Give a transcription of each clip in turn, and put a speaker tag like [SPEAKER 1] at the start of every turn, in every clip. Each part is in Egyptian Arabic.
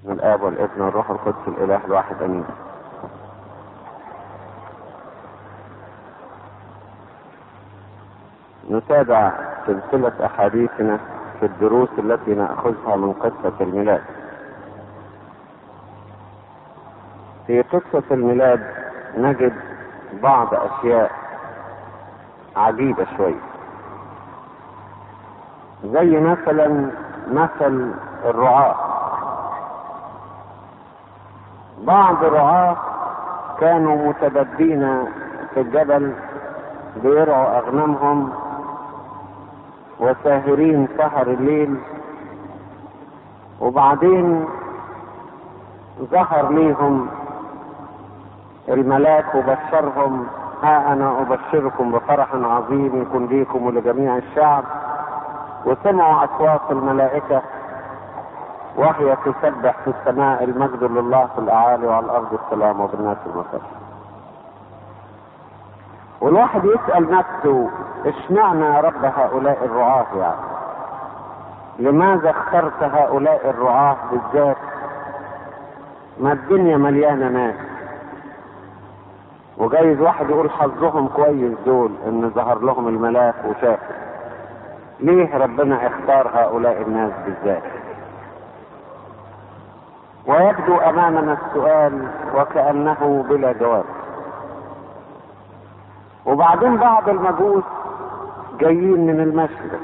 [SPEAKER 1] من الآب والابن والروح القدس الإله الواحد أمين نتابع سلسلة أحاديثنا في الدروس التي نأخذها من قصة الميلاد في قصة الميلاد نجد بعض أشياء عجيبة شوية زي مثلا مثل الرعاة بعض الرعاة كانوا متبدين في الجبل بيرعوا أغنامهم وساهرين سهر الليل وبعدين ظهر ليهم الملاك وبشرهم ها انا ابشركم بفرح عظيم يكون ليكم ولجميع الشعب وسمعوا اصوات الملائكه وهي تسبح في السماء المجد لله في الاعالي وعلى الارض السلام وبالناس المسر والواحد يسال نفسه اشمعنى يا رب هؤلاء الرعاه يعني لماذا اخترت هؤلاء الرعاه بالذات ما الدنيا مليانه ناس وجايز واحد يقول حظهم كويس دول ان ظهر لهم الملاك وشافوا ليه ربنا اختار هؤلاء الناس بالذات ويبدو امامنا السؤال وكانه بلا جواب وبعدين بعض المجوس جايين من المشرق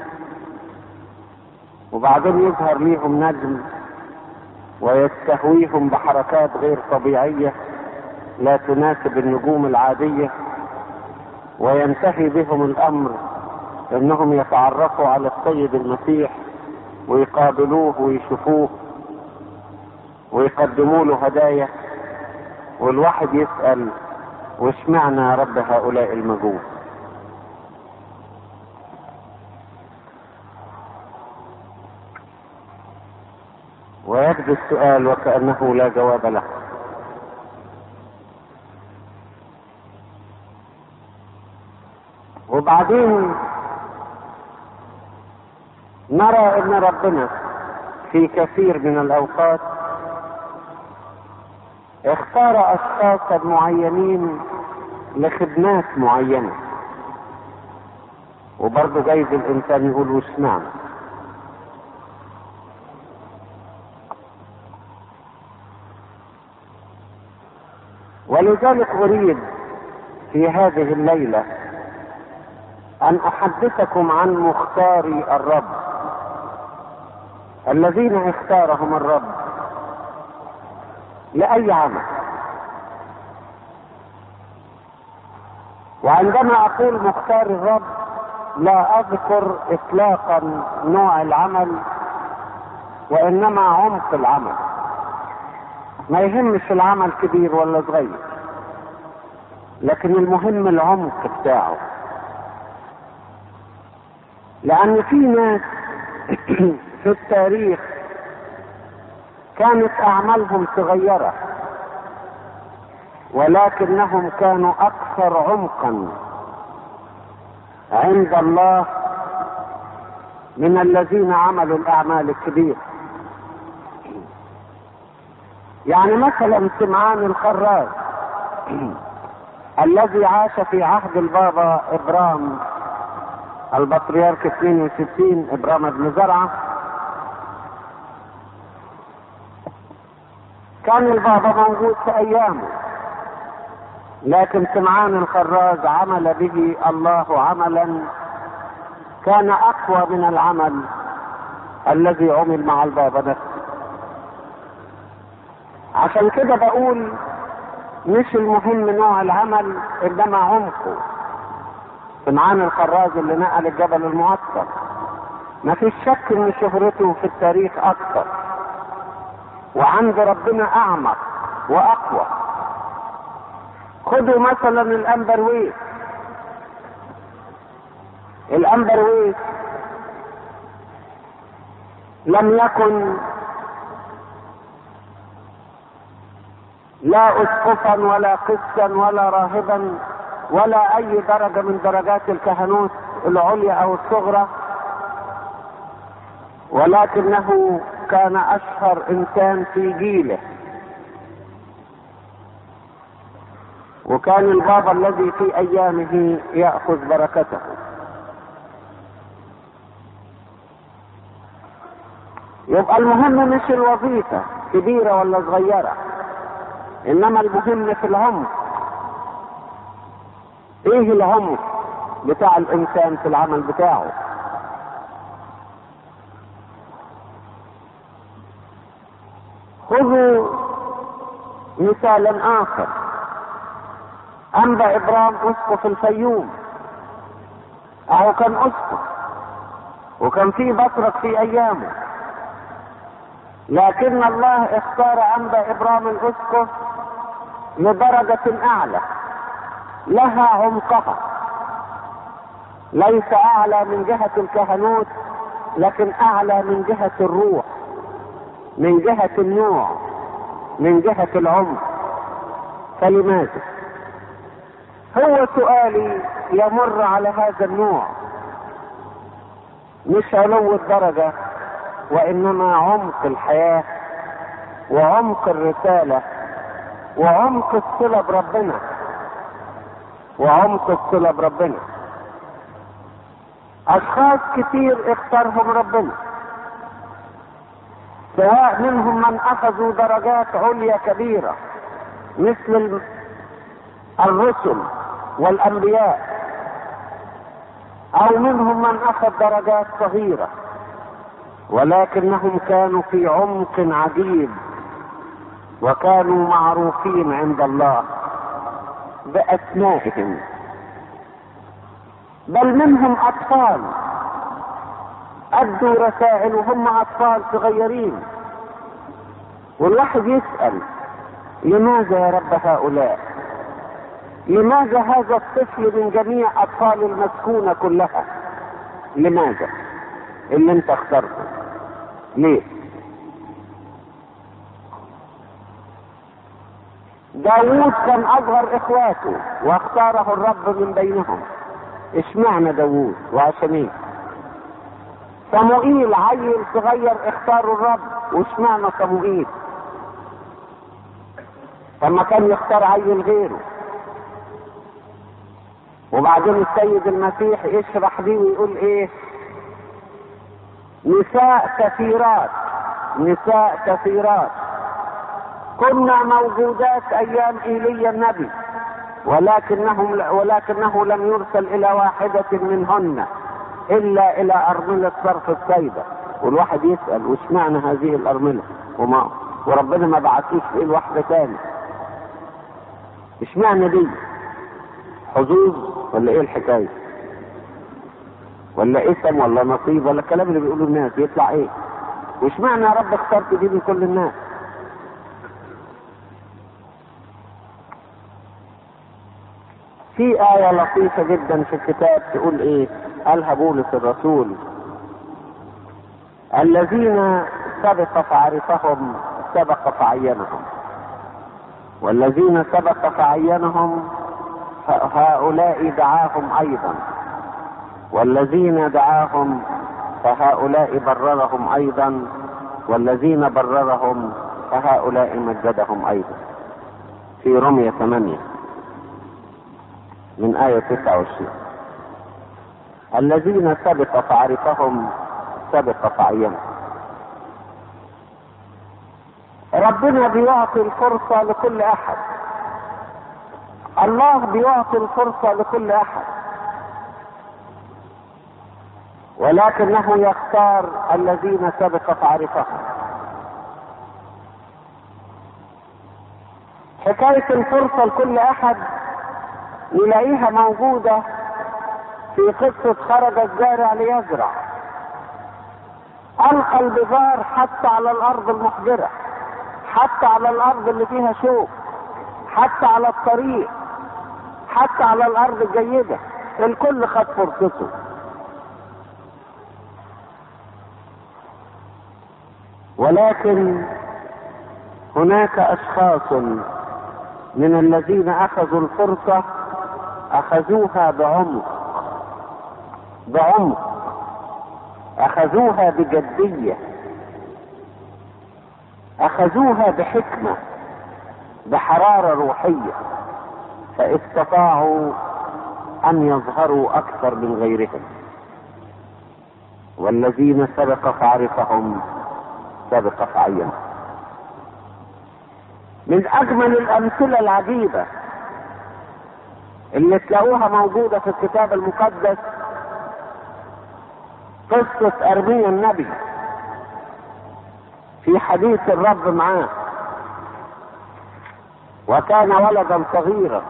[SPEAKER 1] وبعدين يظهر ليهم نجم ويستهويهم بحركات غير طبيعيه لا تناسب النجوم العادية وينتهي بهم الأمر أنهم يتعرفوا على السيد المسيح ويقابلوه ويشوفوه ويقدموا له هدايا والواحد يسأل وش معنى يا رب هؤلاء المجوس ويبدو السؤال وكأنه لا جواب له وبعدين نرى ان ربنا في كثير من الاوقات اختار اشخاصا معينين لخدمات معينه وبرضه جايز الانسان يقول وش معنى ولذلك اريد في هذه الليله ان احدثكم عن مختاري الرب الذين اختارهم الرب لاي عمل وعندما اقول مختار الرب لا اذكر اطلاقا نوع العمل وانما عمق العمل ما يهمش العمل كبير ولا صغير لكن المهم العمق بتاعه لأن في ناس في التاريخ كانت أعمالهم صغيرة ولكنهم كانوا أكثر عمقا عند الله من الذين عملوا الأعمال الكبيرة يعني مثلا سمعان الخراز الذي عاش في عهد البابا إبرام البطريرك 62 ابرام بن زرعه كان البابا موجود في ايامه لكن سمعان الخراز عمل به الله عملا كان اقوى من العمل الذي عمل مع البابا نفسه عشان كده بقول مش المهم نوع العمل انما عمقه سمعان الخراز اللي نقل الجبل المعطر ما فيش شك ان شهرته في التاريخ اكثر وعند ربنا اعمق واقوى خدوا مثلا الامبرويس الامبرويس لم يكن لا اسقفا ولا قسا ولا راهبا ولا اي درجة من درجات الكهنوت العليا او الصغرى ولكنه كان اشهر انسان في جيله وكان البابا الذي في ايامه ياخذ بركته يبقى المهم مش الوظيفه كبيره ولا صغيره انما المهم في العمق ايه العمق بتاع الانسان في العمل بتاعه خذوا مثالا اخر انبا ابرام اسقف الفيوم اهو كان اسقف وكان في بطرك في ايامه لكن الله اختار انبا ابرام الاسقف لدرجة اعلى لها عمقها ليس اعلى من جهة الكهنوت لكن اعلى من جهة الروح من جهة النوع من جهة العمق فلماذا هو سؤالي يمر على هذا النوع مش علو الدرجة وانما عمق الحياة وعمق الرسالة وعمق الصلة بربنا وعمق الصلة بربنا اشخاص كتير اختارهم ربنا سواء منهم من اخذوا درجات عليا كبيرة مثل الرسل والانبياء او منهم من اخذ درجات صغيرة ولكنهم كانوا في عمق عجيب وكانوا معروفين عند الله باسمائهم بل منهم اطفال ادوا رسائل وهم اطفال صغيرين والواحد يسال لماذا يا رب هؤلاء لماذا هذا الطفل من جميع اطفال المسكونه كلها لماذا اللي انت اخترته ليه داوود كان اصغر اخواته واختاره الرب من بينهم اشمعنى داوود وعشان ايه صموئيل عيل صغير اختاروا الرب واشمعنى صموئيل لما كان يختار عيل غيره وبعدين السيد المسيح يشرح دي ويقول ايه نساء كثيرات نساء كثيرات كنا موجودات ايام ايليا النبي ولكنهم ولكنه لم يرسل الى واحدة منهن الا الى ارملة صرف السيدة والواحد يسأل وش معنى هذه الارملة وما وربنا ما بعتوش في الواحدة تاني ايش معنى دي حظوظ ولا ايه الحكاية ولا اسم ولا نصيب ولا الكلام اللي بيقوله الناس يطلع ايه وش معنى يا رب اخترت دي من كل الناس في آية لطيفة جدا في الكتاب تقول إيه؟ قالها بولس الرسول الذين سبق فعرفهم سبق فعينهم والذين سبق فعينهم هؤلاء دعاهم أيضا والذين دعاهم فهؤلاء بررهم أيضا والذين بررهم فهؤلاء مجدهم أيضا في رمية ثمانية من آية 29 الذين سبق فعرفهم سبق فعينهم ربنا بيعطي الفرصة لكل أحد الله بيعطي الفرصة لكل أحد ولكنه يختار الذين سبق فعرفهم حكاية الفرصة لكل أحد نلاقيها موجودة في قصة خرج الزارع ليزرع ألقى البذار حتى على الأرض المحجرة حتى على الأرض اللي فيها شوك حتى على الطريق حتى على الأرض الجيدة الكل خد فرصته ولكن هناك أشخاص من الذين أخذوا الفرصة اخذوها بعمق بعمق اخذوها بجدية اخذوها بحكمة بحرارة روحية فاستطاعوا ان يظهروا اكثر من غيرهم والذين سبق فعرفهم سبق فعينهم من اجمل الامثله العجيبه اللي تلاقوها موجوده في الكتاب المقدس قصه ارميا النبي في حديث الرب معاه وكان ولدا صغيرا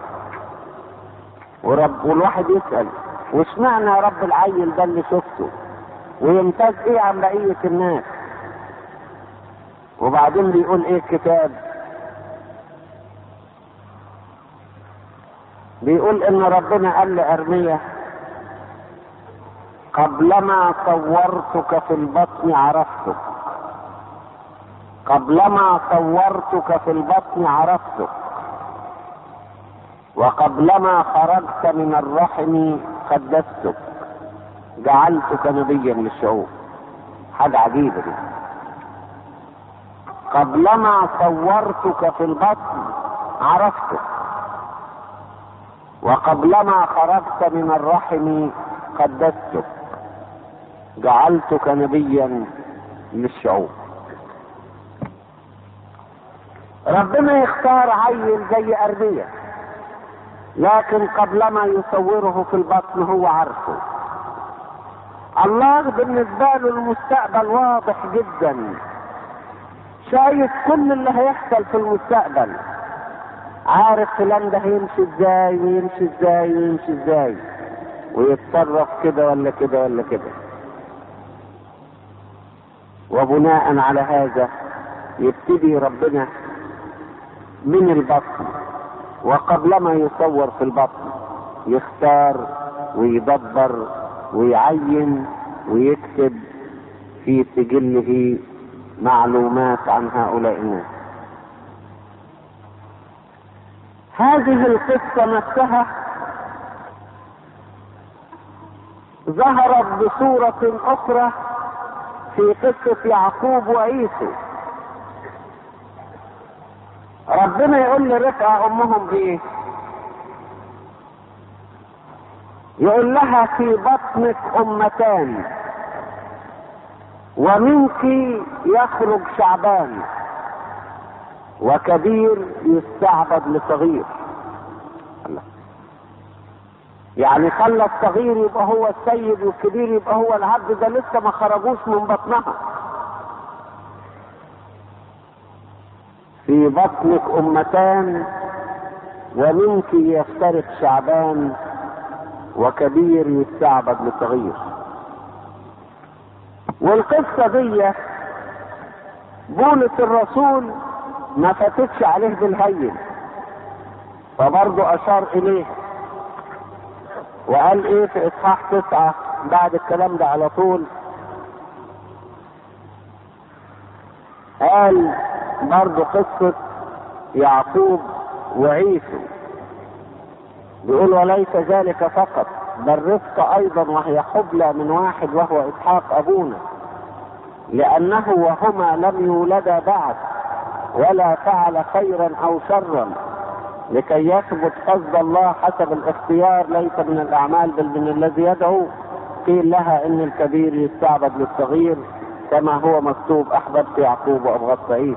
[SPEAKER 1] ورب والواحد يسال وش معنى يا رب العيل ده اللي شفته ويمتاز ايه عن بقيه الناس وبعدين بيقول ايه الكتاب بيقول ان ربنا قال لارميا قبلما صورتك في البطن عرفتك قبلما صورتك في البطن عرفتك وقبلما خرجت من الرحم قدستك جعلتك نبيا للشعوب حاجة عجيبة دي قبلما صورتك في البطن عرفتك وقبلما خرجت من الرحم قدستك جعلتك نبيا للشعوب ربنا يختار عيل زي أربية لكن قبلما يصوره في البطن هو عارفه الله بالنسبة له المستقبل واضح جدا شايف كل اللي هيحصل في المستقبل عارف فلان ده هيمشي ازاي ويمشي ازاي ويمشي ازاي ويتصرف كده ولا كده ولا كده وبناء على هذا يبتدي ربنا من البطن وقبلما يصور في البطن يختار ويدبر ويعين ويكتب في سجله معلومات عن هؤلاء الناس هذه القصة نفسها ظهرت بصورة أخرى في قصة يعقوب وعيسو ربنا يقول لرفقة أمهم بإيه؟ يقول لها في بطنك أمتان ومنك يخرج شعبان وكبير يستعبد لصغير الله يعني خلى الصغير يبقى هو السيد والكبير يبقى هو العبد ده لسه ما خرجوش من بطنها في بطنك امتان ومنك يفترق شعبان وكبير يستعبد لصغير والقصة دي بولس الرسول ما فاتتش عليه بالهين فبرضه اشار اليه وقال ايه في اصحاح تسعة بعد الكلام ده على طول قال برضه قصة يعقوب وعيسو بيقول وليس ذلك فقط بل رفقة ايضا وهي حبلى من واحد وهو اسحاق ابونا لانه وهما لم يولدا بعد ولا فعل خيرا او شرا لكي يثبت قصد الله حسب الاختيار ليس من الاعمال بل من الذي يدعو قيل لها ان الكبير يستعبد للصغير كما هو مكتوب احببت يعقوب وابغضت عيسى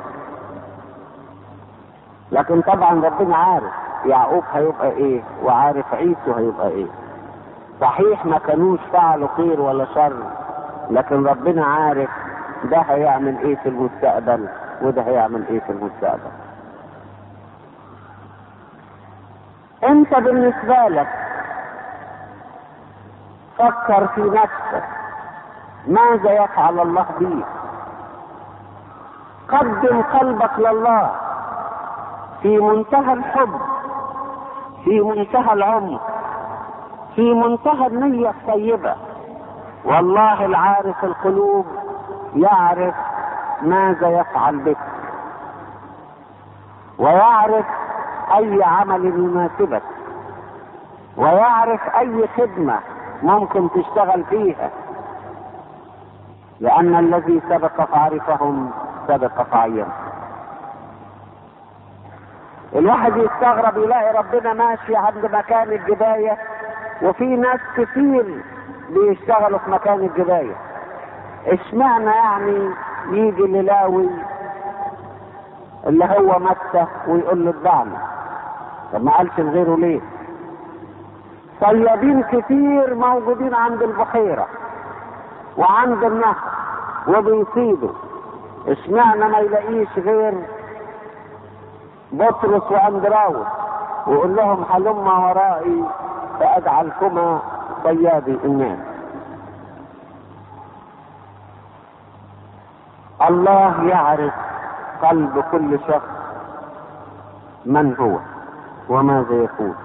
[SPEAKER 1] لكن طبعا ربنا عارف يعقوب هيبقى ايه وعارف عيسو هيبقى ايه صحيح ما كانوش فعلوا خير ولا شر لكن ربنا عارف ده هيعمل ايه في المستقبل وده هيعمل ايه في المستقبل انت بالنسبة لك فكر في نفسك ماذا يفعل الله بيك قدم قلبك لله في منتهى الحب في منتهى العمق في منتهى النية الطيبة والله العارف القلوب يعرف ماذا يفعل بك ويعرف اي عمل يناسبك ويعرف اي خدمة ممكن تشتغل فيها لان الذي سبق فعرفهم سبق فعينهم الواحد يستغرب يلاقي ربنا ماشي عند مكان الجباية وفي ناس كتير بيشتغلوا في مكان الجباية اشمعنى يعني يجي للاوي اللي هو متى ويقول له اتبعني طب ما قالش لغيره ليه صيادين كتير موجودين عند البحيرة وعند النهر وبيصيدوا اشمعنى ما يلاقيش غير بطرس واندراوس ويقول لهم هلما ورائي فاجعلكما صيادي الناس الله يعرف قلب كل شخص من هو وماذا يكون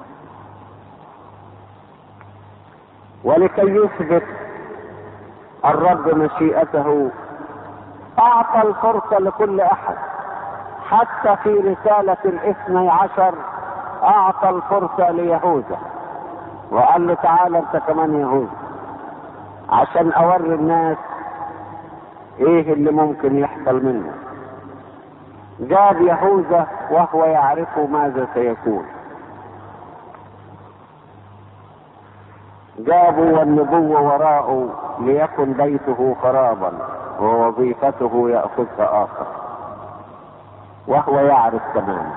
[SPEAKER 1] ولكي يثبت الرب مشيئته اعطى الفرصه لكل احد حتى في رساله الاثني عشر اعطى الفرصه ليهوذا وقال له تعالى انت كمان يهوذا عشان اوري الناس ايه اللي ممكن يحصل منه جاب يهوذا وهو يعرف ماذا سيكون جابوا والنبوة وراءه ليكن بيته خرابا ووظيفته يأخذها آخر وهو يعرف تماما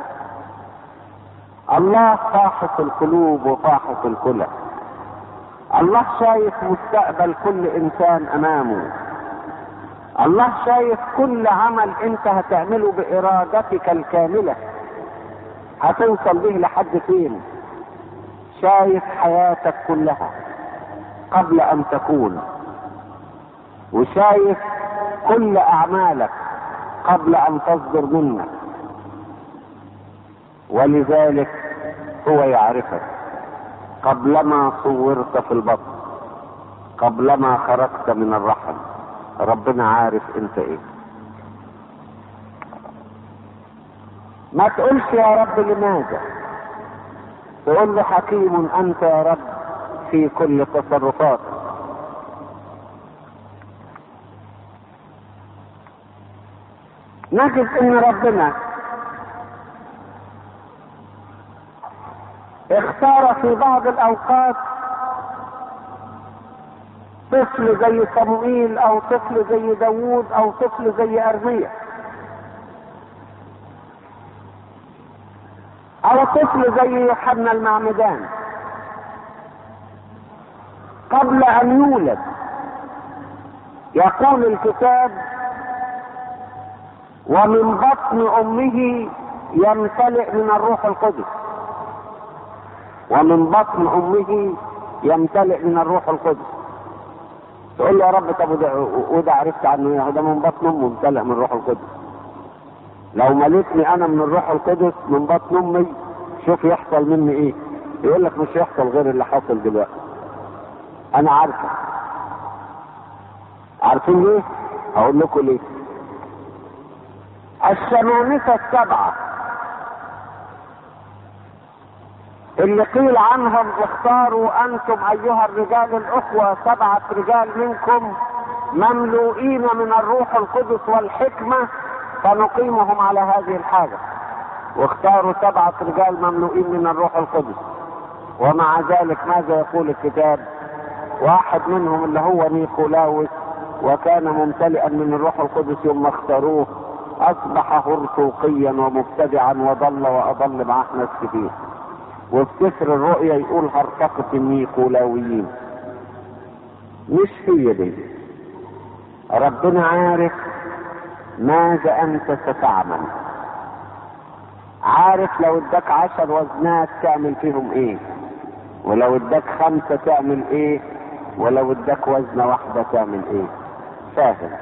[SPEAKER 1] الله فاحص القلوب وفاحص الكلى الله شايف مستقبل كل انسان امامه الله شايف كل عمل انت هتعمله بارادتك الكاملة هتوصل به لحد فين شايف حياتك كلها قبل ان تكون وشايف كل اعمالك قبل ان تصدر منك ولذلك هو يعرفك قبلما صورت في البطن قبلما خرجت من الرحم ربنا عارف انت ايه ما تقولش يا رب لماذا تقول له حكيم انت يا رب في كل تصرفاتك نجد ان ربنا اختار في بعض الاوقات طفل زي صموئيل او طفل زي داوود او طفل زي ارميا او طفل زي يوحنا المعمدان قبل ان يولد يقول الكتاب ومن بطن امه يمتلئ من الروح القدس ومن بطن امه يمتلئ من الروح القدس تقول له يا رب طب وده, وده عرفت عنه ايه ده من بطن امه ممتلئ من الروح القدس لو مليتني انا من الروح القدس من بطن امي شوف يحصل مني ايه يقول لك مش يحصل غير اللي حصل دلوقتي انا عارفه عارفين ليه اقول لكم ليه الشمامسة السبعة اللي قيل عنهم اختاروا انتم ايها الرجال الاخوة سبعة رجال منكم مملوئين من الروح القدس والحكمة فنقيمهم على هذه الحاجة واختاروا سبعة رجال مملوئين من الروح القدس ومع ذلك ماذا يقول الكتاب واحد منهم اللي هو نيقولاوس وكان ممتلئا من الروح القدس يوم اختاروه اصبح هرطوقيا ومبتدعا وضل واضل معاه ناس كتير وفي سفر الرؤيا يقول هرطقة النيقولاويين مش هي دي ربنا عارف ماذا انت ستعمل عارف لو اداك عشر وزنات تعمل فيهم ايه ولو اداك خمسة تعمل ايه ولو اداك وزنة واحدة تعمل ايه فاهم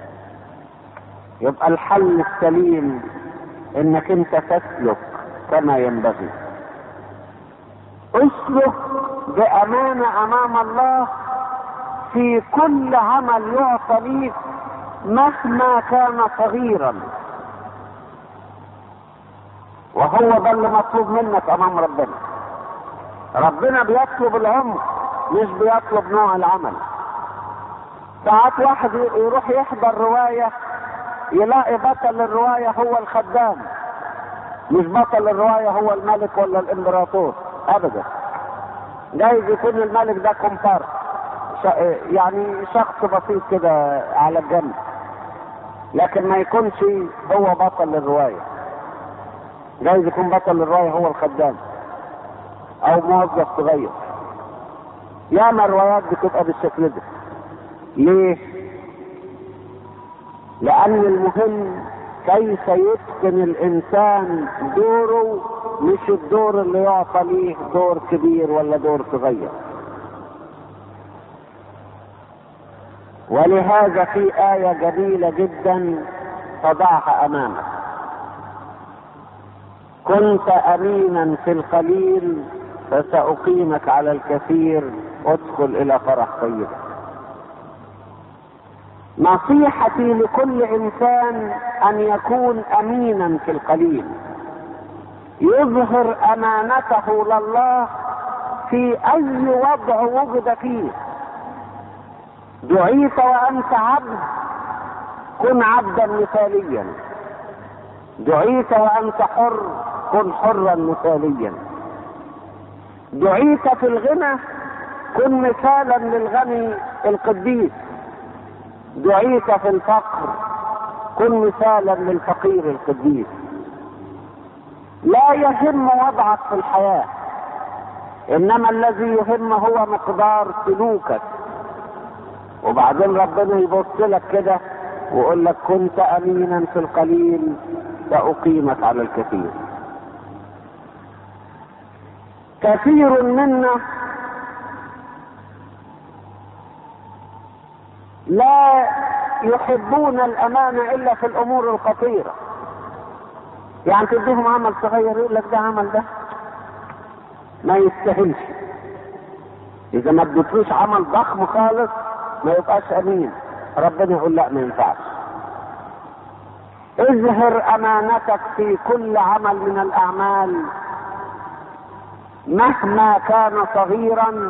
[SPEAKER 1] يبقى الحل السليم انك انت تسلك كما ينبغي اسلك بامانة امام الله في كل عمل يعطى ليك مهما كان صغيرا وهو ده اللي مطلوب منك امام ربنا ربنا بيطلب العمر مش بيطلب نوع العمل ساعات واحد يروح يحضر رواية يلاقي بطل الرواية هو الخدام مش بطل الرواية هو الملك ولا الامبراطور ابدا جايز يكون الملك ده كومبار يعني شخص بسيط كده على الجنب لكن ما يكونش هو بطل الرواية جايز يكون بطل الرواية هو الخدام او موظف صغير ياما الروايات بتبقى بالشكل ده ليه لان المهم كيف يتقن الانسان دوره مش الدور اللي يعطى ليه دور كبير ولا دور صغير ولهذا في آية جميلة جدا تضعها أمامك كنت أمينا في القليل فسأقيمك على الكثير ادخل إلى فرح طيب نصيحتي لكل إنسان أن يكون أمينا في القليل يظهر أمانته لله في أي وضع وجد فيه دعيت وانت عبد كن عبدا مثاليا دعيت وانت حر كن حرا مثاليا دعيت في الغنى كن مثالا للغني القديس دعيت في الفقر كن مثالا للفقير القديس لا يهم وضعك في الحياه انما الذي يهم هو مقدار سلوكك وبعدين ربنا يبص لك كده ويقول لك كنت امينا في القليل ساقيمك على الكثير كثير منا لا يحبون الامانه الا في الامور الخطيره يعني تديهم عمل صغير يقول لك ده عمل ده ما يستاهلش اذا ما اديتلوش عمل ضخم خالص ما يبقاش امين ربنا يقول لا ما ينفعش اظهر امانتك في كل عمل من الاعمال مهما كان صغيرا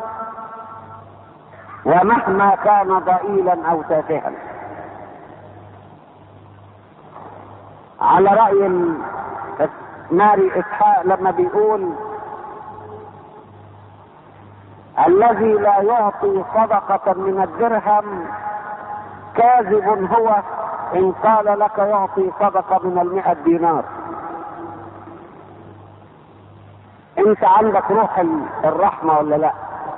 [SPEAKER 1] ومهما كان ضئيلا او تافها على راي ماري اسحاق لما بيقول الذي لا يعطي صدقة من الدرهم كاذب هو إن قال لك يعطي صدقة من المئة دينار انت عندك روح الرحمة ولا لا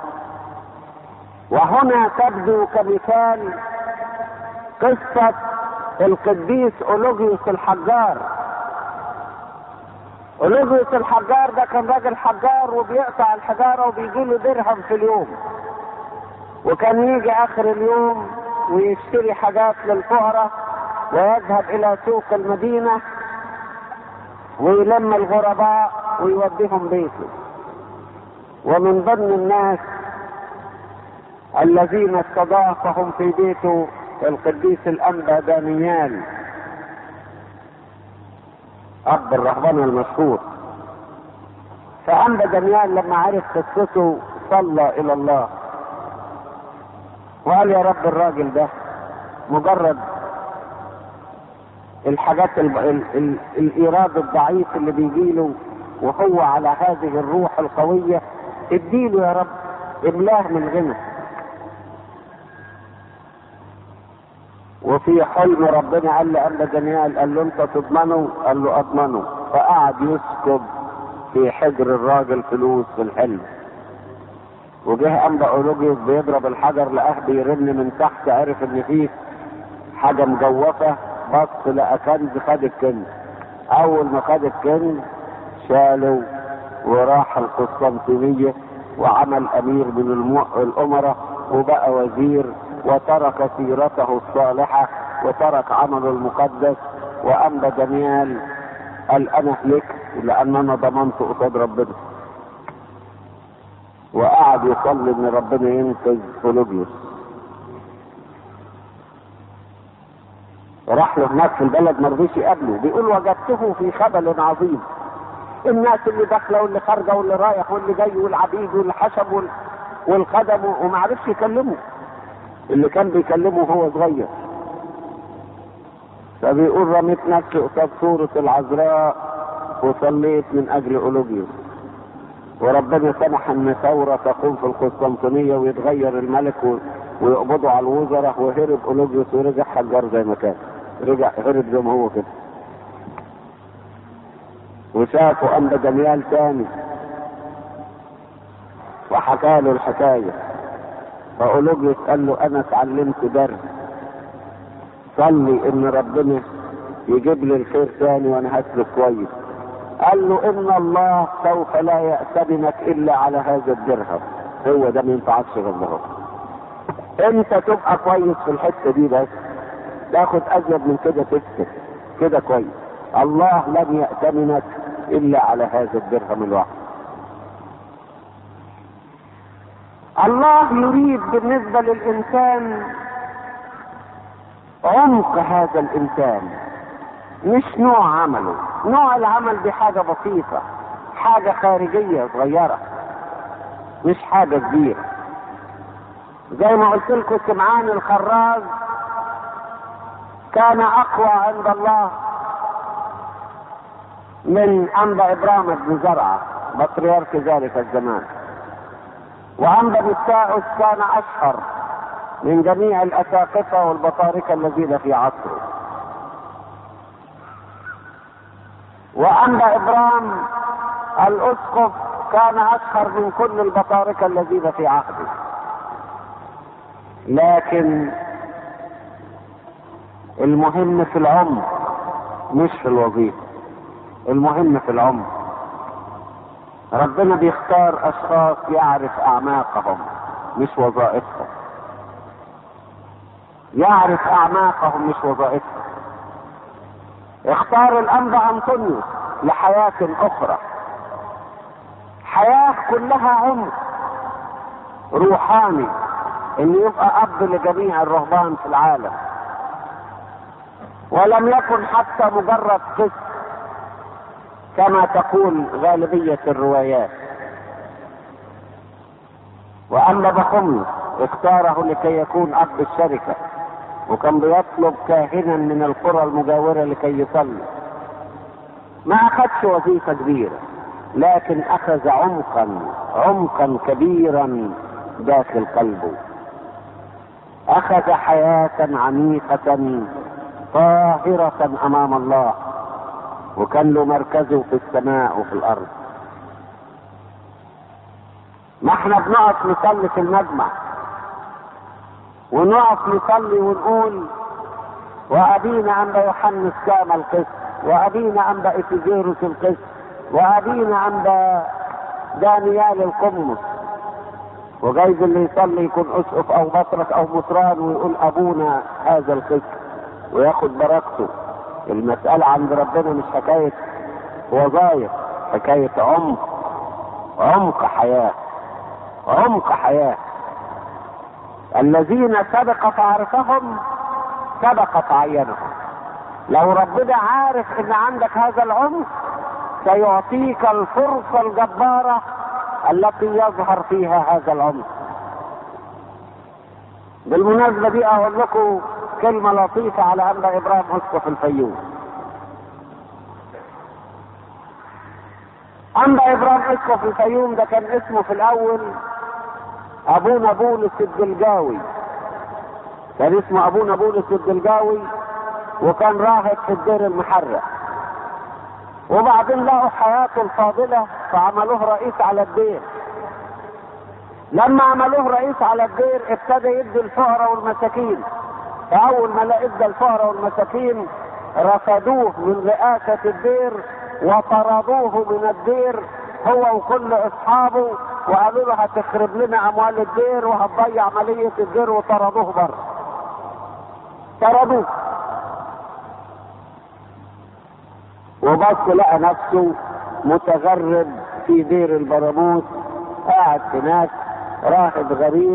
[SPEAKER 1] وهنا تبدو كمثال قصة القديس أولوجيوس الحجار أولوجيوس الحجار ده كان راجل حجار وبيقطع الحجارة وبيجي له درهم في اليوم وكان يجي آخر اليوم ويشتري حاجات للفقراء ويذهب إلى سوق المدينة ويلم الغرباء ويوديهم بيته ومن ضمن الناس الذين استضافهم في بيته القديس الأنبا دانيال أب الرهبان المشهور فأنبا دانيال لما عرف قصته صلى إلى الله وقال يا رب الراجل ده مجرد الحاجات ال ال ال الايراد الضعيف اللي بيجيله وهو على هذه الروح القوية اديله يا رب املاه من غنى وفي حلم ربنا قال لأبا دانيال قال له انت تضمنه قال له اضمنه فقعد يسكب في حجر الراجل فلوس في الحلم وجه انبا اولوجيوس بيضرب الحجر لقاه بيرن من تحت عرف ان فيه حاجه مجوفه بص لقى كنز خد الكنز اول ما خد الكنز شاله وراح القسطنطينيه وعمل امير من الامراء وبقى وزير وترك سيرته الصالحه وترك عمله المقدس وانبا دانيال قال انا هلكت لان انا ضمنت قصاد ربنا وقعد يصلي ان ربنا ينقذ فلوبيوس راح له هناك في البلد ما رضيش يقابله بيقول وجدته في خبل عظيم الناس اللي داخله واللي خارجه واللي رايح واللي جاي والعبيد والحشب وال... والخدم وما عرفش يكلمه اللي كان بيكلمه هو صغير فبيقول رميت نفسي قصاد صورة العذراء وصليت من اجل اولوجيوس وربنا سمح ان ثورة تقوم في القسطنطينية ويتغير الملك و... ويقبضوا على الوزراء وهرب اولوجيوس ورجع حجار زي ما كان رجع هرب زي ما هو كده وشافوا أنبا دانيال تاني وحكى له الحكاية فأولوجيوس قال له أنا اتعلمت درس صلي إن ربنا يجيب لي الخير تاني وأنا هسلك كويس قال له إن الله سوف لا يأتمنك إلا على هذا الدرهم هو ده ما ينفعكش غير ده انت تبقى كويس في الحته دي بس تاخد ازيد من كده تكسب كده كويس الله لن يأتمنك الا على هذا الدرهم الواحد الله يريد بالنسبة للإنسان عمق هذا الإنسان مش نوع عمله نوع العمل دي حاجة بسيطة حاجة خارجية صغيرة مش حاجة كبيرة زي ما قلت لكم سمعان الخراز كان اقوى عند الله من انبا ابراهيم بن زرعه بطريرك ذلك الزمان وانبا مستاؤس كان اشهر من جميع الاساقفه والبطاركه الذين في عصره وانبا ابراهيم الاسقف كان اشهر من كل البطاركه الذين في عهده لكن المهم في العمر مش في الوظيفة المهم في العمر ربنا بيختار اشخاص يعرف اعماقهم مش وظائفهم يعرف اعماقهم مش وظائفهم اختار الانبا انطونيوس لحياة اخرى حياة كلها عمق روحاني انه يبقى اب لجميع الرهبان في العالم ولم يكن حتى مجرد قس كما تقول غالبية الروايات وأما بخمس اختاره لكي يكون أب الشركة وكان بيطلب كاهنا من القرى المجاورة لكي يصلي ما أخذش وظيفة كبيرة لكن أخذ عمقا عمقا كبيرا داخل قلبه أخذ حياة عميقة طاهرة أمام الله وكان له مركزه في السماء وفي الأرض ما احنا بنقف نصلي في المجمع ونقف نصلي ونقول وأبينا أنبا يوحنس كام القس وأبينا أنبا إفيزيروس القس وأبينا أنبا دانيال القمص وجايز اللي يصلي يكون اسقف او بطرك او مطران ويقول ابونا هذا القسم وياخد بركته المسألة عند ربنا مش حكاية وظائف حكاية عمق عمق حياة عمق حياة الذين سبق تعرفهم سبق تعينهم لو ربنا عارف ان عندك هذا العمق سيعطيك الفرصة الجبارة التي يظهر فيها هذا العمق بالمناسبة دي اقول لكم كلمة لطيفة على أنبا إبراهيم أسقف الفيوم أنبا إبراهيم أسقف الفيوم ده كان اسمه في الأول أبونا بولس الدلجاوي كان اسمه أبونا بولس الدلجاوي وكان راهب في الدير المحرق وبعدين لقوا حياته الفاضلة فعملوه رئيس على الدير لما عملوه رئيس على الدير ابتدى يدي الفقراء والمساكين فأول ما لقى ادى الفقراء والمساكين رفضوه من رئاسة الدير وطردوه من الدير هو وكل اصحابه وقالوا له هتخرب لنا اموال الدير وهتضيع عملية الدير وطردوه بره طردوه وبص لقى نفسه متغرب في دير البراموس قاعد هناك راهب غريب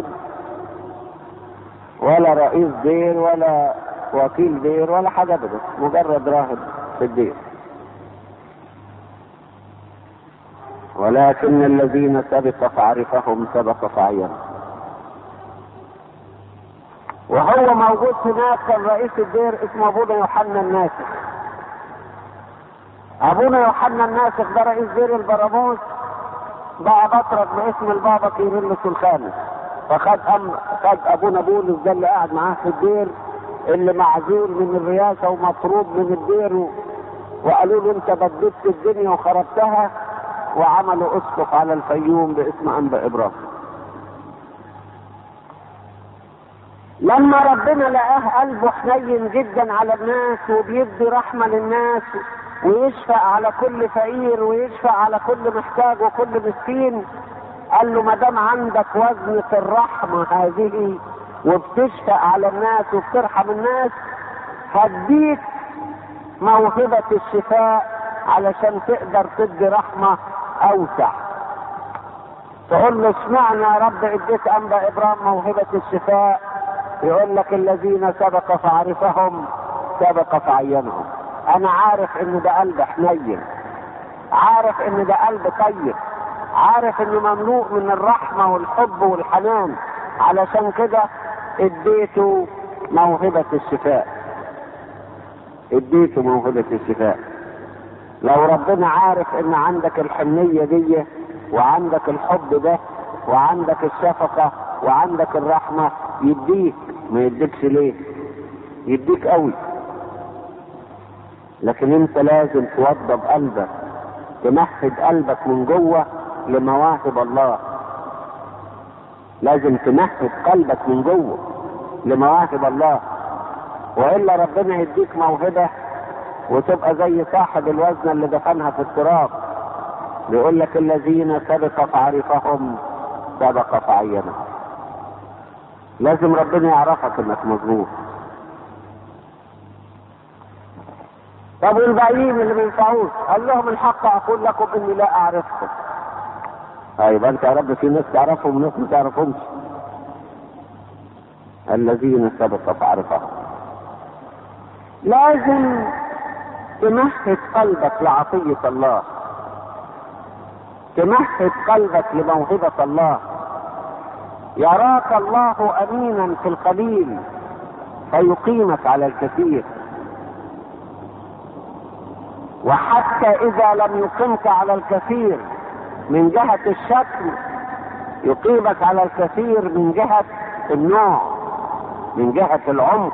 [SPEAKER 1] ولا رئيس دير ولا وكيل دير ولا حاجة ابدا مجرد راهب في الدير ولكن الذين سبق فعرفهم سبق فعينهم وهو موجود هناك كان رئيس الدير اسمه ابونا يوحنا الناسك ابونا يوحنا الناسخ ده رئيس دير البراموس بقى بطرك باسم البابا كيرلس الخامس فخد أم خد ابونا بولس ده اللي قاعد معاه في الدير اللي معزول من الرئاسه ومطرود من الدير و... وقالوا له انت بددت الدنيا وخربتها وعملوا اسقف على الفيوم باسم انبا ابراهيم لما ربنا لقاه قلبه حنين جدا على الناس وبيدي رحمه للناس ويشفق على كل فقير ويشفق على كل محتاج وكل مسكين قال له ما دام عندك وزنة الرحمة هذه وبتشفق على الناس وبترحم الناس هديك موهبة الشفاء علشان تقدر تدي رحمة أوسع تقول له اشمعنى يا رب اديت انبا ابراهيم موهبة الشفاء يقول لك الذين سبق فعرفهم سبق فعينهم انا عارف ان ده قلب حنين عارف ان ده قلب طيب عارف انه مملوء من الرحمه والحب والحنان علشان كده اديته موهبه الشفاء اديته موهبه الشفاء لو ربنا عارف ان عندك الحنيه دي وعندك الحب ده وعندك الشفقه وعندك الرحمه يديك ما يديكش ليه يديك قوي لكن انت لازم توضب قلبك تمهد قلبك من جوه لمواهب الله لازم تمهد قلبك من جوه لمواهب الله والا ربنا يديك موهبه وتبقى زي صاحب الوزن اللي دفنها في التراب بيقول لك الذين سبق فعرفهم سبق فعينهم لازم ربنا يعرفك انك مظبوط طب والباقيين اللي ما ينفعوش قال لهم الحق اقول لكم اني لا اعرفكم طيب انت يا رب في ناس تعرفهم وناس ما تعرفهمش الذين سبق فعرفهم لازم تمهد قلبك لعطية الله تمهد قلبك لموهبة الله يراك الله امينا في القليل فيقيمك على الكثير وحتى اذا لم يقمك على الكثير من جهة الشكل يقيمك على الكثير من جهة النوع من جهة العمق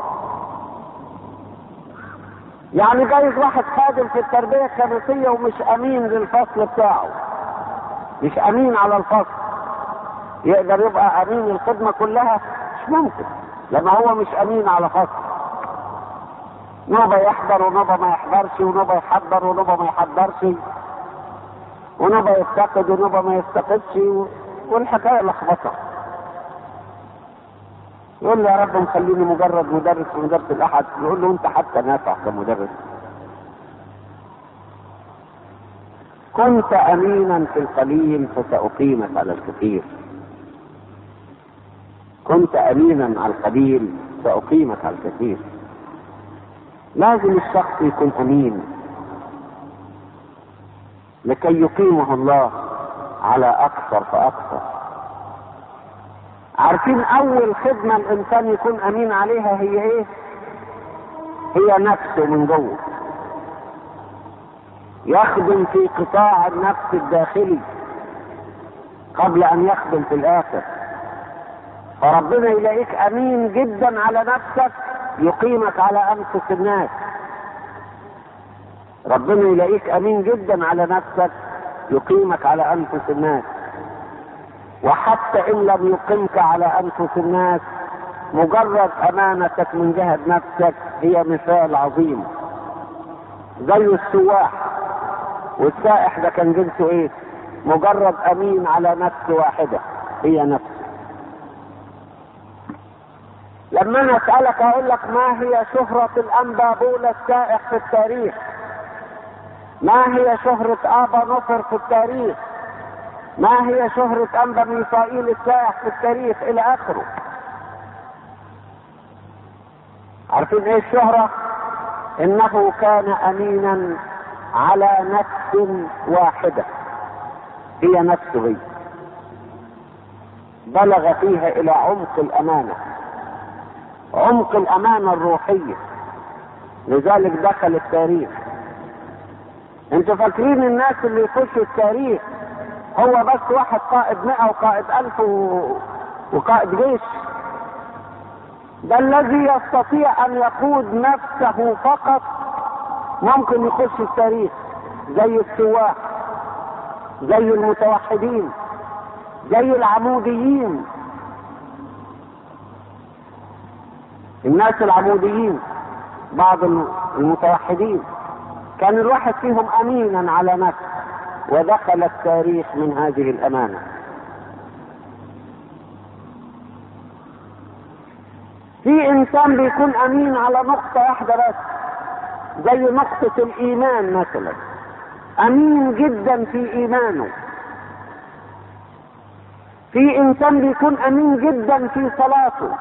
[SPEAKER 1] يعني جايز واحد خادم في التربية الكنسية ومش امين للفصل بتاعه مش امين على الفصل يقدر يبقى امين الخدمة كلها مش ممكن لما هو مش امين على فصل نوبة يحضر ونوبة ما يحضرش ونوبة يحضر ونوبة ما يحضرش ونوبة يفتقد ونوبة ما يفتقدش والحكاية لخبطة يقول له يا رب مخليني مجرد مدرس في مدرسة الأحد يقول له أنت حتى نافع كمدرس كنت أمينا في القليل فسأقيمك على الكثير كنت أمينا على القليل سأقيمك على الكثير لازم الشخص يكون أمين لكي يقيمه الله على أكثر فأكثر عارفين أول خدمة الإنسان يكون أمين عليها هي إيه؟ هي نفسه من جوه يخدم في قطاع النفس الداخلي قبل أن يخدم في الآخر فربنا يلاقيك أمين جدا على نفسك يقيمك على أنفس الناس ربنا يلاقيك امين جدا على نفسك يقيمك على انفس الناس وحتى ان لم يقيمك على انفس الناس مجرد امانتك من جهه نفسك هي مثال عظيم زي السواح والسائح ده كان جنسه ايه مجرد امين على نفس واحده هي نفسه لما انا اسالك اقول لك ما هي شهره الانبابول السائح في التاريخ ما هي شهرة آبا نصر في التاريخ ما هي شهرة أنبا ميسائيل السائح في التاريخ إلى آخره عارفين إيه الشهرة إنه كان أمينا على نفس واحدة هي نفسه هي بلغ فيها إلى عمق الأمانة عمق الأمانة الروحية لذلك دخل التاريخ انتوا فاكرين الناس اللي يخشوا التاريخ هو بس واحد قائد مئة وقائد ألف و... وقائد جيش ده الذي يستطيع أن يقود نفسه فقط ممكن يخش التاريخ زي السواح زي المتوحدين زي العموديين الناس العموديين بعض المتوحدين كان الواحد فيهم امينا على نفسه ودخل التاريخ من هذه الامانه في انسان بيكون امين على نقطه واحده بس زي نقطه الايمان مثلا امين جدا في ايمانه في انسان بيكون امين جدا في صلاته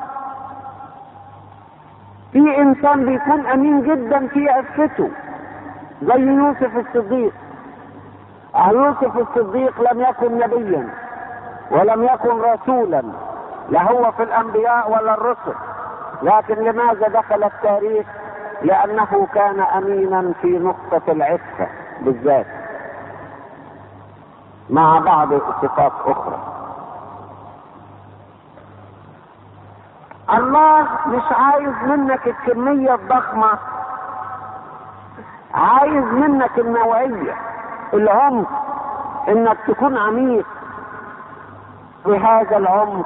[SPEAKER 1] في انسان بيكون امين جدا في عفته زي يوسف الصديق يوسف الصديق لم يكن نبيا ولم يكن رسولا لا هو في الانبياء ولا الرسل لكن لماذا دخل التاريخ لانه كان امينا في نقطة العفة بالذات مع بعض صفات اخرى الله مش عايز منك الكمية الضخمة عايز منك النوعية العمق انك تكون عميق في هذا العمق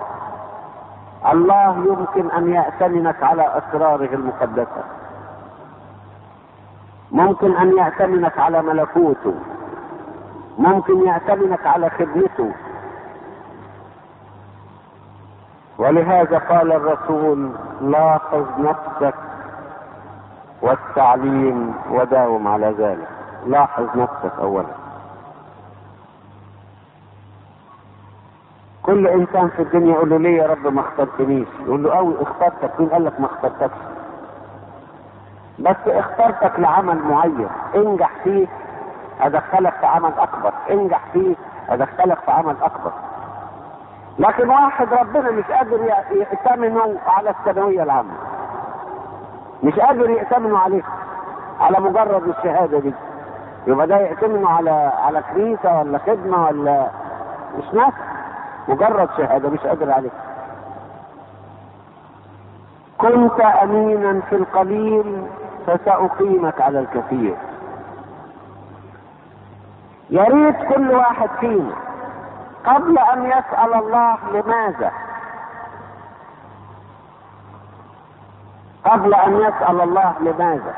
[SPEAKER 1] الله يمكن ان يأتمنك على اسراره المقدسة ممكن ان يأتمنك على ملكوته ممكن يأتمنك على خدمته ولهذا قال الرسول لاحظ نفسك والتعليم وداوم على ذلك لاحظ نفسك اولا كل انسان في الدنيا يقول له ليه يا رب ما اخترتنيش يقول له قوي اخترتك مين قال لك ما اخترتكش بس اخترتك لعمل معين انجح فيه ادخلك في عمل اكبر انجح فيه ادخلك في عمل اكبر لكن واحد ربنا مش قادر يأتمنه على الثانوية العامة مش قادر يأتمنه عليه على مجرد الشهادة دي يبقى ده يأتمنه على على كنيسة ولا خدمة ولا مش ناس مجرد شهادة مش قادر عليه كنت أمينا في القليل فسأقيمك على الكثير يا ريت كل واحد فينا قبل ان يسأل الله لماذا قبل ان يسأل الله لماذا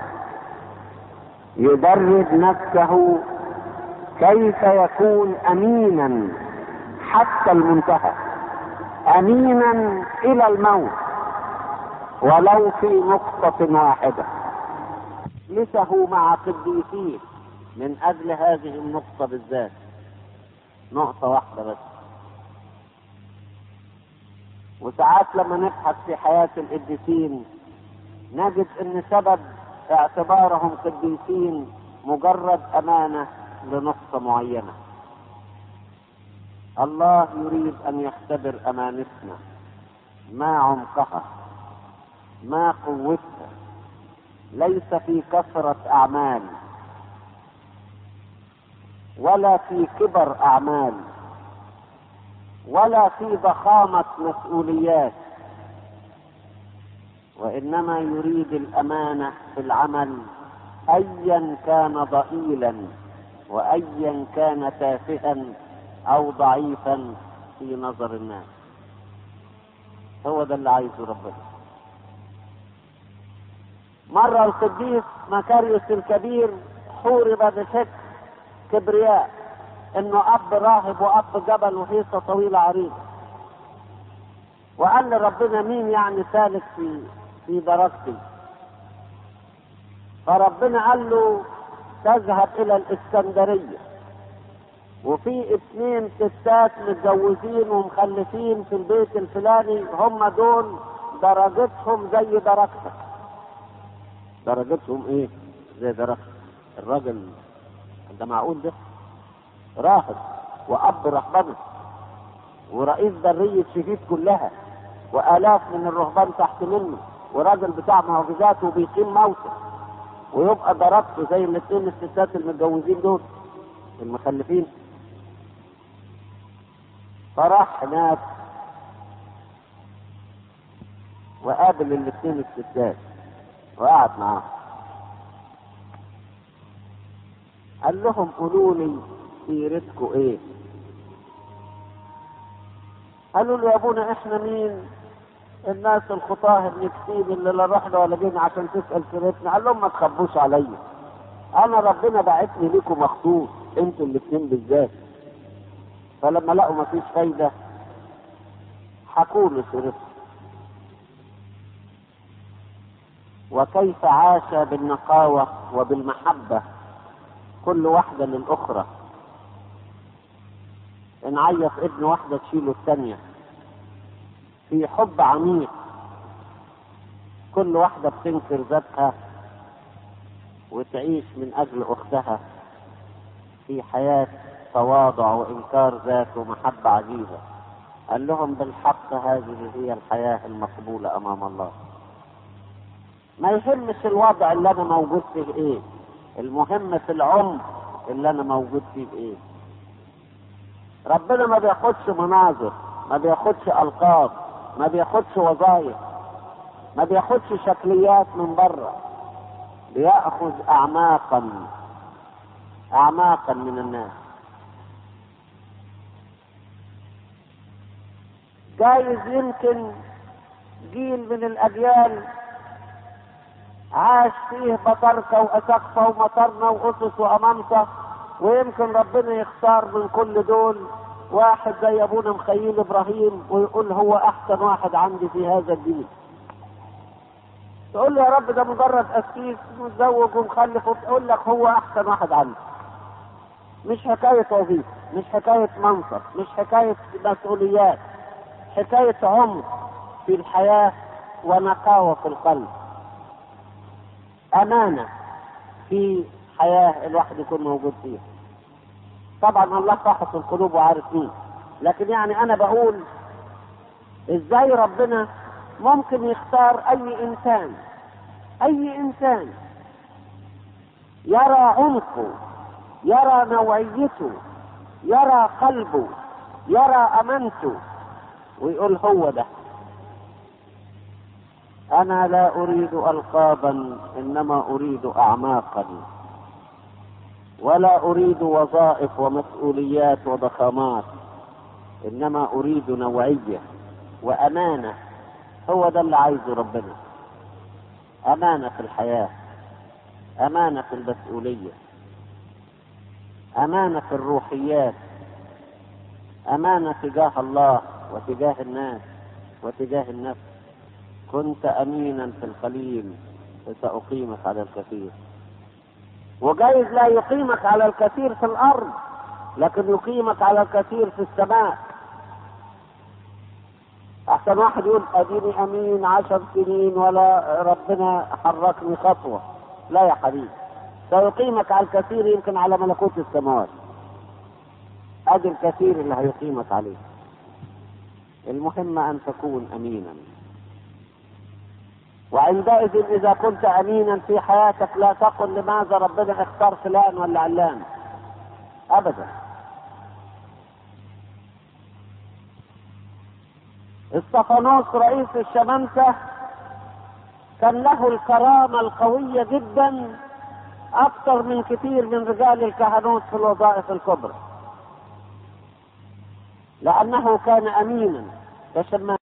[SPEAKER 1] يدرب نفسه كيف يكون امينا حتى المنتهى امينا الى الموت ولو في نقطة واحدة لسه مع قديسين من اجل هذه النقطة بالذات نقطة واحدة بس وساعات لما نبحث في حياة القديسين نجد ان سبب اعتبارهم قديسين مجرد امانة لنقطة معينة الله يريد ان يختبر امانتنا ما عمقها ما قوتها ليس في كثرة اعمال ولا في كبر اعمال ولا في ضخامه مسؤوليات وانما يريد الامانه في العمل ايا كان ضئيلا وايا كان تافها او ضعيفا في نظر الناس هو ده اللي عايزه ربنا مرة القديس مكاريوس الكبير حورب بشكل كبرياء انه اب راهب واب جبل وهيصه طويله عريضه وقال لربنا مين يعني سالك في في درجتي فربنا قال له تذهب الى الاسكندريه وفي اثنين ستات متجوزين ومخلفين في البيت الفلاني هم دول درجتهم زي درجتك درجتهم ايه زي درجتك الراجل ده معقول ده راهب واب رهبنه ورئيس برية شهيد كلها والاف من الرهبان تحت منه وراجل بتاع معجزات وبيقيم موته ويبقى ضربته زي الاثنين الستات المتجوزين دول المخلفين فراح هناك وقابل الاثنين الستات وقعد معاهم قال لهم قولوا لي سيرتكم ايه قالوا له يا ابونا احنا مين الناس الخطاه المكسين اللي لا رحنا ولا جينا عشان تسال سيرتنا قال لهم ما تخبوش عليا انا ربنا بعتني ليكم مخصوص انتوا الاثنين بالذات فلما لقوا ما فيش فايده حكوا له سيرتهم وكيف عاش بالنقاوة وبالمحبة كل واحدة للأخرى إن عيط ابن واحدة تشيله الثانية في حب عميق كل واحدة بتنكر ذاتها وتعيش من أجل أختها في حياة تواضع وإنكار ذات ومحبة عجيبة قال لهم بالحق هذه هي الحياة المقبولة أمام الله ما يهمش الوضع اللي انا موجود فيه ايه المهم في العمق اللي انا موجود فيه ايه ربنا ما بياخدش مناظر ما بياخدش القاب ما بياخدش وظائف ما بياخدش شكليات من بره بياخذ اعماقا اعماقا من الناس جايز يمكن جيل من الاجيال عاش فيه بطركة وأسقفة ومطرنا وأسس وأمامسة ويمكن ربنا يختار من كل دول واحد زي أبونا مخيل إبراهيم ويقول هو أحسن واحد عندي في هذا الدين تقول له يا رب ده مجرد أسيس متزوج ومخلف وتقول لك هو أحسن واحد عندي مش حكاية وظيفة مش حكاية منصب مش حكاية مسؤوليات حكاية عمق في الحياة ونقاوة في القلب أمانة في حياة الواحد يكون موجود فيها طبعا الله فحص القلوب وعارف مين لكن يعني أنا بقول إزاي ربنا ممكن يختار أي إنسان أي إنسان يرى عمقه يرى نوعيته يرى قلبه يرى أمانته ويقول هو ده أنا لا أريد ألقابا إنما أريد أعماقا ولا أريد وظائف ومسؤوليات وضخامات إنما أريد نوعية وأمانة هو ده اللي عايزه ربنا أمانة في الحياة أمانة في المسؤولية أمانة في الروحيات أمانة تجاه الله وتجاه الناس وتجاه النفس كنت امينا في القليل فساقيمك على الكثير وجايز لا يقيمك على الكثير في الارض لكن يقيمك على الكثير في السماء احسن واحد يقول اديني امين عشر سنين ولا ربنا حركني خطوه لا يا حبيبي سيقيمك على الكثير يمكن على ملكوت السماوات ادي الكثير اللي هيقيمك عليه المهم ان تكون امينا وعندئذ اذا كنت امينا في حياتك لا تقل لماذا ربنا اختار فلان ولا علان ابدا استفانوس رئيس الشمامسة كان له الكرامة القوية جدا أكثر من كثير من رجال الكهنوت في الوظائف الكبرى لأنه كان أمينا كشمام